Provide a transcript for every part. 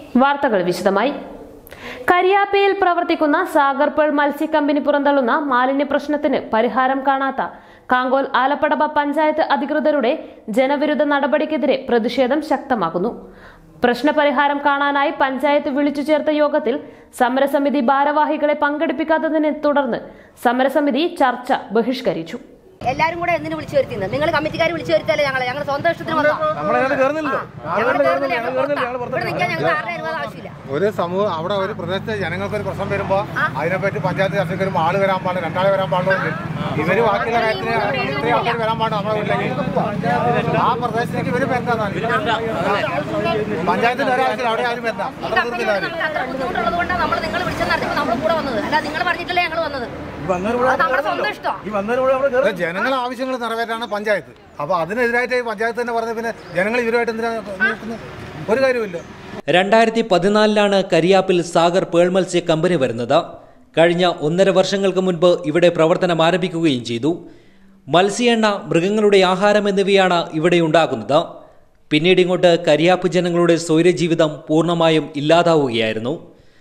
വാർത്തകൾ വിശദമായി കരിയാപ്പയിൽ പ്രവർത്തിക്കുന്ന സാഗർപേൾ മത്സ്യക്കമ്പനി പുറന്തള്ളുന്ന മാലിന്യ പ്രശ്നത്തിന് പരിഹാരം കാണാത്ത കാങ്കോൽ ആലപ്പടവ പഞ്ചായത്ത് അധികൃതരുടെ ജനവിരുദ്ധ നടപടിക്കെതിരെ പ്രതിഷേധം ശക്തമാകുന്നു പ്രശ്നപരിഹാരം കാണാനായി പഞ്ചായത്ത് വിളിച്ചു ചേർത്ത യോഗത്തിൽ സമരസമിതി ഭാരവാഹികളെ പങ്കെടുപ്പിക്കാത്തതിനെ തുടർന്ന് സമരസമിതി ചർച്ച ബഹിഷ്കരിച്ചു എല്ലാരും കൂടെ എന്തിനു വിളിച്ചു വരുത്തിയത് നിങ്ങൾ കമ്മിറ്റിക്കാർ വിളിച്ചു വരുത്തല്ലേ ഞങ്ങളെ ഞങ്ങൾ സ്വന്തം ഇഷ്ടത്തിന് വന്നതാ. നമ്മളതിനകത്ത് കയറുന്നില്ലല്ലോ ഞങ്ങൾ കേറുന്നില്ല, ഞങ്ങൾ പുറത്താ. ഇവിടെ നിൽക്കാൻ ഞങ്ങൾക്ക് ആരുടെ അനുവാദം ആവശ്യമില്ല ഒരു സമൂഹം അവിടെ ഒരു പ്രദേശത്തെ ജനങ്ങൾക്ക് ഒരു പ്രശ്നം വരുമ്പോൾ അതിനെപ്പറ്റി പഞ്ചായത്ത് ചർച്ചയ്ക്ക് വരുമ്പോൾ ആള് വരാൻ പാടില്ല രണ്ടാളെ വരാൻ പാടുള്ളൂ ഇവര് ബാക്കിയുള്ള കാര്യത്തിന് ഇത്രയും ആൾക്കാർ വരാൻ പാടില്ല നമ്മളെ വീട്ടിലേക്ക് ആ പ്രദേശത്തേക്ക് ഇവര് വരണ്ടാന്നാണ് പഞ്ചായത്തിന്റെ ഒരാവശ്യമില്ല അവിടെ ആരും വരണ്ട ഈ അത്ര കമ്പനിയോട് ദൂരത്തിലാണ് നമുക്ക് അത്ര ബുദ്ധിമുട്ടുള്ളത് കൊണ്ടാണ് നമ്മൾ നിങ്ങൾ വിളിച്ചെന്ന് നടത്തിയപ്പോൾ നമ്മൾ കൂടെ വന്നത് അല്ല നിങ്ങൾ പറഞ്ഞിട്ടല്ലേ ഞങ്ങൾ വന്നത് വന്നവരോട് അത് നമ്മുടെ സ്വന്തം ഇഷ്ടം ഈ വന്നവരോട് അവിടെ കയറി ജനങ്ങളെ ആവശ്യങ്ങൾ നിറവേറ്റാണ് പഞ്ചായത്ത് അപ്പൊ അതിനെതിരായിട്ട് ഈ പഞ്ചായത്ത് തന്നെ പറഞ്ഞ പിന്നെ ജനങ്ങൾ ഇവരുമായിട്ട് എന്തിനാ നിൽക്കുന്നത്? ഒരു കാര്യമില്ല രണ്ടായിരത്തി പതിനാലിലാണ് കരിയാപ്പിൽ സാഗർ പേൾ മത്സ്യ കമ്പനി വരുന്നത് കഴിഞ്ഞ ഒന്നര വർഷങ്ങൾക്ക് മുൻപ് ഇവിടെ പ്രവർത്തനം ആരംഭിക്കുകയും ചെയ്തു മത്സ്യ എണ്ണ മൃഗങ്ങളുടെ ആഹാരം എന്നിവയാണ് ഇവിടെ ഉണ്ടാക്കുന്നത് പിന്നീട് ഇങ്ങോട്ട് കരിയാപ്പ് ജനങ്ങളുടെ സ്വൈരജീവിതം പൂർണ്ണമായും ഇല്ലാതാവുകയായിരുന്നു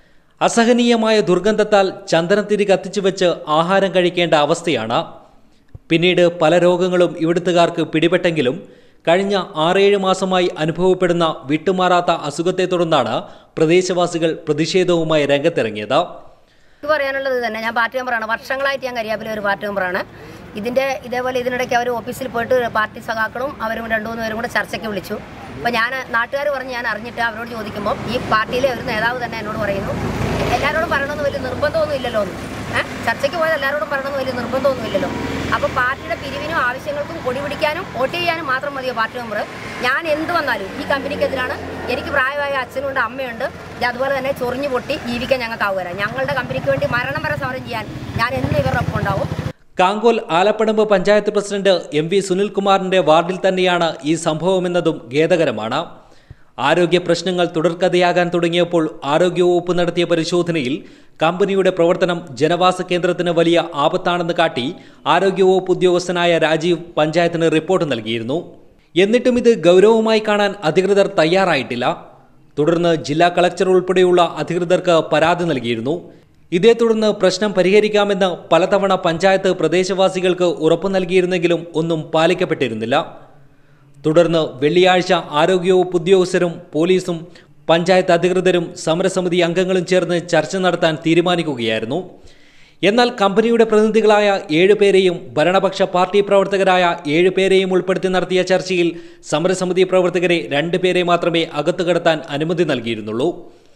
അസഹനീയമായ ദുർഗന്ധത്താൽ ചന്ദനത്തിരി കത്തിച്ചു വെച്ച് ആഹാരം കഴിക്കേണ്ട അവസ്ഥയാണ് പിന്നീട് പല രോഗങ്ങളും ഇവിടുത്തുകാർക്ക് പിടിപെട്ടെങ്കിലും കഴിഞ്ഞ ആറേഴ് മാസമായി അനുഭവപ്പെടുന്ന വിട്ടുമാറാത്ത അസുഖത്തെ തുടർന്നാണ് പ്രദേശവാസികൾ പ്രതിഷേധവുമായി രംഗത്തിറങ്ങിയത് എനിക്ക് പറയാനുള്ളത് ഇത് തന്നെ ഞാൻ പാർട്ടി മെമ്പറാണ് വർഷങ്ങളായിട്ട് ഞാൻ കരിയാപ്പിലെ ഒരു പാർട്ടി മെമ്പറാണ് ഇതിന്റെ ഇതേപോലെ ഇതിനിടയ്ക്ക് അവർ ഓഫീസിൽ പോയിട്ട് പാർട്ടി സഖാക്കളും അവരും രണ്ടു മൂന്ന് പേരും കൂടെ ചർച്ചയ്ക്ക് വിളിച്ചു അപ്പോൾ ഞാൻ നാട്ടുകാർ പറഞ്ഞ് ഞാൻ അറിഞ്ഞിട്ട് അവരോട് ചോദിക്കുമ്പോൾ ഈ പാർട്ടിയിലെ ഒരു നേതാവ് തന്നെ എന്നോട് പറയുന്നു എല്ലാവരോടും പറയണമെന്ന് വലിയ നിർബന്ധമൊന്നും ഇല്ലല്ലോ എന്ന് ഏഹ് ചർച്ചയ്ക്ക് പോയത് എല്ലാവരോടും പറയണമെന്ന് വലിയ നിർബന്ധമൊന്നും ഇല്ലല്ലോ അപ്പോൾ പാർട്ടിയുടെ പിരിവിനും ആവശ്യങ്ങൾക്കും കൊടി പിടിക്കാനും വോട്ട് ചെയ്യാനും മാത്രം മതിയോ പാർട്ടി മെമ്പർ ഞാൻ എന്ത് വന്നാലും ഈ കമ്പനിക്കെതിരാണ് എനിക്ക് പ്രായമായ അച്ഛനുണ്ട് അമ്മയുണ്ട് ഇത് അതുപോലെ തന്നെ ചൊറിഞ്ഞു പൊട്ടി ജീവിക്കാൻ ഞങ്ങൾക്കാവുക ഞങ്ങളുടെ കമ്പനിക്ക് വേണ്ടി മരണം വരെ സമരം ചെയ്യാൻ ഞാൻ എന്നും ഇവരുടെ ഒപ്പം ഉണ്ടാവും Kankol Alappadamba panchayat president M V സുനിൽകുമാറിന്റെ വാർഡിൽ തന്നെയാണ് ഈ സംഭവമെന്നതും ഖേദകരമാണ് ആരോഗ്യ പ്രശ്നങ്ങൾ തുടർക്കഥയാകാൻ തുടങ്ങിയപ്പോൾ ആരോഗ്യവകുപ്പ് നടത്തിയ പരിശോധനയിൽ കമ്പനിയുടെ പ്രവർത്തനം ജനവാസ കേന്ദ്രത്തിന് വലിയ ആപത്താണെന്ന് കാട്ടി ആരോഗ്യവകുപ്പ് ഉദ്യോഗസ്ഥനായ രാജീവ് പഞ്ചായത്തിന് റിപ്പോർട്ട് നൽകിയിരുന്നു എന്നിട്ടും ഇത് ഗൗരവമായി കാണാൻ അധികൃതർ തയ്യാറായിട്ടില്ല തുടർന്ന് ജില്ലാ കളക്ടർ ഉൾപ്പെടെയുള്ള അധികൃതർക്ക് പരാതി നൽകിയിരുന്നു ഇതേ തുടർന്ന് പ്രശ്നം പരിഹരിക്കാമെന്ന് പലതവണ പഞ്ചായത്ത് പ്രദേശവാസികൾക്ക് ഉറപ്പു നൽകിയിരുന്നെങ്കിലും ഒന്നും പാലിക്കപ്പെട്ടിരുന്നില്ല തുടർന്ന് വെള്ളിയാഴ്ച ആരോഗ്യവകുപ്പ് ഉദ്യോഗസ്ഥരും പോലീസും പഞ്ചായത്ത് അധികൃതരും സമരസമിതി അംഗങ്ങളും ചേർന്ന് ചർച്ച നടത്താൻ തീരുമാനിക്കുകയായിരുന്നു എന്നാൽ കമ്പനിയുടെ പ്രതിനിധികളായ ഏഴുപേരെയും ഭരണപക്ഷ പാർട്ടി പ്രവർത്തകരായ ഏഴുപേരെയും ഉൾപ്പെടുത്തി നടത്തിയ ചർച്ചയിൽ സമരസമിതി പ്രവർത്തകരെ രണ്ടുപേരെ മാത്രമേ അകത്തു കടത്താൻ അനുമതി നൽകിയിരുന്നുള്ളൂ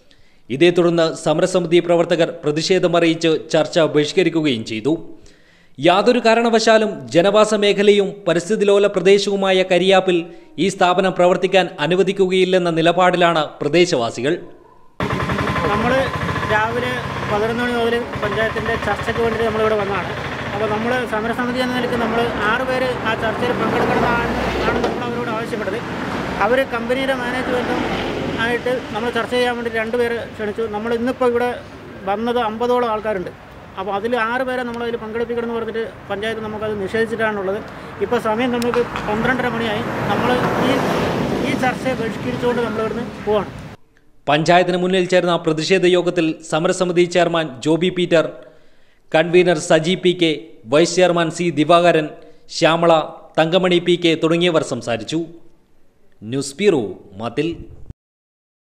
ഇതേ തുടർന്ന് സമരസമിതി പ്രവർത്തകർ പ്രതിഷേധമറിയിച്ച് ചർച്ച ബഹിഷ്കരിക്കുകയും ചെയ്തു യാതൊരു കാരണവശാലും ജനവാസ മേഖലയും പരിസ്ഥിതിലോല പ്രദേശവുമായ കരിയാപ്പിൽ ഈ സ്ഥാപനം പ്രവർത്തിക്കാൻ അനുവദിക്കുകയില്ലെന്ന നിലപാടിലാണ് പ്രദേശവാസികൾ നമ്മൾ രാവിലെ പതിനൊന്ന് മണി മുതൽ പഞ്ചായത്തിൻ്റെ ചർച്ചയ്ക്ക് വേണ്ടി നമ്മളിവിടെ വന്നതാണ് അപ്പോൾ നമ്മൾ സമരസമിതി എന്ന നിലയ്ക്ക് നമ്മൾ ആറ് പേര് ആ ചർച്ചയിൽ പങ്കെടുക്കണമെന്നാണ് ആണ് നമ്മൾ അവരോട് ആവശ്യപ്പെട്ടത് അവർ കമ്പനിയുടെ മാനേജ്മെൻറ്റും ആയിട്ട് നമ്മൾ ചർച്ച ചെയ്യാൻ വേണ്ടി രണ്ട് പേരെ ക്ഷണിച്ചു നമ്മൾ ഇന്നിപ്പോൾ ഇവിടെ വന്നത് അമ്പതോളം ആൾക്കാരുണ്ട് അപ്പോൾ അതിൽ ആറ് പേരെ നമ്മളതിൽ പങ്കെടുപ്പിക്കണമെന്ന് പറഞ്ഞിട്ട് പഞ്ചായത്ത് നമുക്കത് നിഷേധിച്ചിട്ടാണുള്ളത് ഇപ്പോൾ സമയം നമുക്ക് പന്ത്രണ്ടര മണിയായി നമ്മൾ ഈ ഈ ചർച്ചയെ ബഹിഷ്കരിച്ചുകൊണ്ട് നമ്മളിവിടുന്ന് പോവാണ് പഞ്ചായത്തിന് മുന്നിൽ ചേർന്ന പ്രതിഷേധ യോഗത്തിൽ സമരസമിതി chairman Joby Peter convener Saji P K vice chairman C Divakaran Shyamala Thankamani P K തുടങ്ങിയവർ സംസാരിച്ചു ന്യൂസ് ബ്യൂറോ മതിൽ